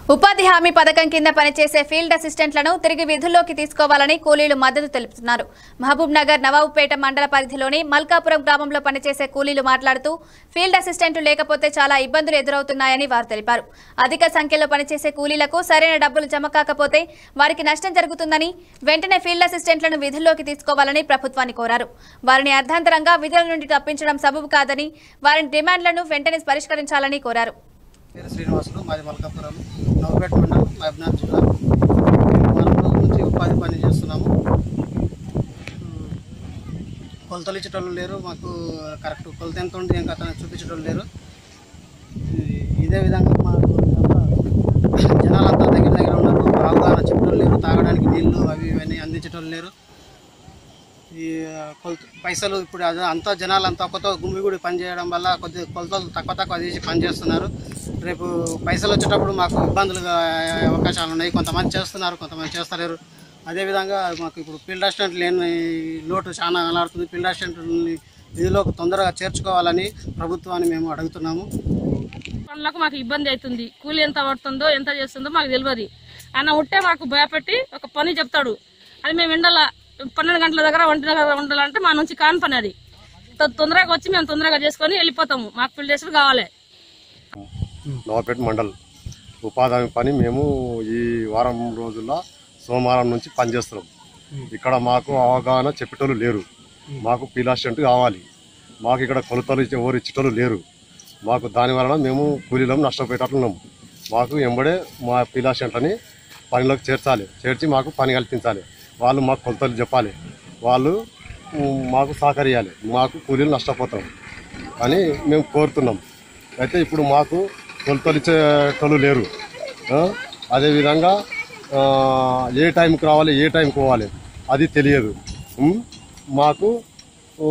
ఉపాధి హామీ పథకం కింద పనిచేసే ఫీల్డ్ అసిస్టెంట్లను తిరిగి విధుల్లోకి తీసుకోవాలని కూలీలు మద్దతు తెలుపుతున్నారు మహబూబ్ నగర్ నవాబుపేట మండల పరిధిలోని మల్కాపురం గ్రామంలో పనిచేసే కూలీలు మాట్లాడుతూ ఫీల్డ్ అసిస్టెంట్లు లేకపోతే చాలా ఇబ్బందులు ఎదురవుతున్నాయని వారు తెలిపారు అధిక సంఖ్యలో పనిచేసే కూలీలకు సరైన డబ్బులు జమ కాకపోతే వారికి నష్టం జరుగుతుందని వెంటనే ఫీల్డ్ అసిస్టెంట్లను విధుల్లోకి తీసుకోవాలని ప్రభుత్వాన్ని కోరారు వారిని అర్ధాంతరంగా విధుల నుండి తప్పించడం సబబు కాదని వారి డిమాండ్లను వెంటనే పరిష్కరించాలని కోరారు పేరు శ్రీనివాసులు మాది మల్కాపురం నవపేట మండలం మహబూబ్నగర్ జిల్లా మేము నాలుగు రోజుల నుంచి ఉపాధి పని చేస్తున్నాము ఉమ్, కొలతలు ఇచ్చేటోళ్ళు లేరు మాకు కరెక్ట్ కొలత ఎంత ఉంది ఏం కథ అని చూపించేటోళ్ళు లేరు ఈ- ఇదే విధంగా మాకు జనాలంతా దగ్గర దగ్గర ఉన్నారు అవగాహన చెప్పేటోళ్ళు లేరు తాగడానికి నీళ్లు అవి ఇవన్నీ అందించేటోళ్ళు లేరు ఈ కొలత పైసలు ఇప్పుడు అదే అంతా జనాలంతా కొత్త గుమిగూడి పని చేయడం వల్ల కొద్ది కొలతలు తక్కువ తక్కువ తీసి పని చేస్తున్నారు రేపు పైసలు వచ్చేటప్పుడు మాకు ఇబ్బందులుగా అయ్యే అవకాశాలు ఉన్నాయి కొంతమంది చేస్తున్నారు కొంతమంది చేస్తలేరు అదేవిధంగా మాకు ఇప్పుడు ఫీల్డ్ అసిస్టెంట్ లేని లోటు చాలా అలాడుతుంది ఫీల్డ్ అసిస్టెంట్ని నిధిలోకి తొందరగా చేర్చుకోవాలని ప్రభుత్వాన్ని మేము అడుగుతున్నాము పనులకు మాకు ఇబ్బంది అవుతుంది కూలి ఎంత పడుతుందో ఎంత చేస్తుందో మాకు తెలియదు ఆయన ఉంటే మాకు భయపెట్టి ఒక పని చెప్తాడు అది మేము ఎండల పన్నెండు గంటల దగ్గర ఒంటి దగ్గర ఉండాలంటే మా నుంచి కాని పని అది తొ- తొందరగా వచ్చి మేము తొందరగా చేసుకొని వెళ్ళిపోతాము మాకు ఫీల్డ్ డేస్ కావాలి నవాపేట మండల్ ఉపాధి హామీ పని మేము ఈ వారం రోజుల్లో సోమవారం నుంచి పనిచేస్తున్నాం ఇక్కడ మాకు అవగాహన చెప్పేటోళ్ళు లేరు మాకు పీలాస్టెంట్ కావాలి మాకు ఇక్కడ కొలతలు ఇచ్చే ఎవరు ఇచ్చేటోళ్ళు లేరు మాకు దాని వలన మేము కూలీలం నష్టపోయేటట్లున్నాం మాకు ఎంబడే మా పీలాస్టెంట్లని పనిలోకి చేర్చాలి చేర్చి మాకు పని కల్పించాలి వాళ్ళు మాకు కొలతలు చెప్పాలి వాళ్ళు ఉమ్, మాకు సహకరియాలి మాకు కూలీలు నష్టపోతాం అని మేము కోరుతున్నాం అయితే ఇప్పుడు మాకు కొలతలు ఇచ్చేటోళ్ళు లేరు ఆ? అదేవిధంగా ఆ, ఏ టైంకి రావాలి ఏ టైంకి పోవాలి అది తెలియదు ఉమ్, మాకు ఊ,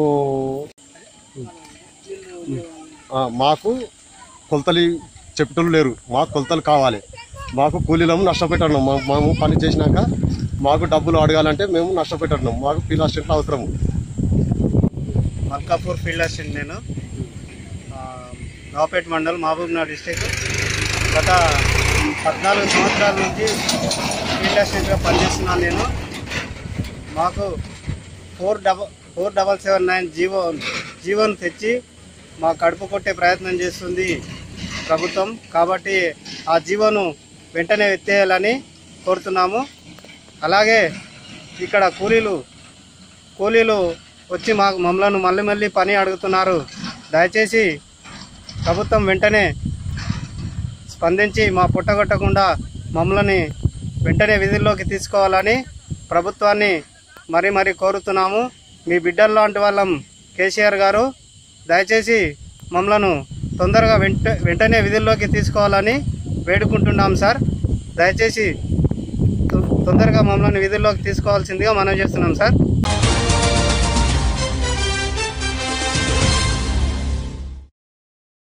ఆ, మాకు కొలతలు చెప్పేటోళ్ళు లేరు మాకు కొలతలు కావాలి మాకు కూలీలము నష్టపెట్టడం మేము పని చేసినాక మాకు డబ్బులు అడగాలంటే మేము నష్టపెట్టడం మాకు ఫీల్ అసిస్టెంట్లు అవసరము మల్కాపూర్ ఫీల్డ్ అసిస్టెంట్ నేను ఆ, నవాపేట మండల్ మహబూబ్నగర్ డిస్టిక్ గత పద్నాలుగు సంవత్సరాల నుంచి ఫీల్డ్ అసిస్టెంట్గా పనిచేస్తున్నాను నేను మాకు four double four double seven nine GO జీవోను తెచ్చి మా కడుపు కొట్టే ప్రయత్నం చేస్తుంది ప్రభుత్వం కాబట్టి ఆ జీవోను వెంటనే ఎత్తేయాలని కోరుతున్నాము అలాగే ఇక్కడ కూలీలు కూలీలు వచ్చి మా మమ్మల్ని మళ్ళీ మళ్ళీ పని అడుగుతున్నారు దయచేసి ప్రభుత్వం వెంటనే స్పందించి మా పుట్టగొట్టకుండా మమ్మల్ని వెంటనే విధుల్లోకి తీసుకోవాలని ప్రభుత్వాన్ని మరీ మరీ కోరుతున్నాము మీ బిడ్డల లాంటి వాళ్ళం కేసీఆర్ గారు దయచేసి మమ్మలను తొందరగా వెంట వెంటనే విధుల్లోకి తీసుకోవాలని వేడుకుంటున్నాం సార్ దయచేసి తొ- తొందరగా మమ్మల్ని విధుల్లోకి తీసుకోవాల్సిందిగా మనం చేస్తున్నాం సార్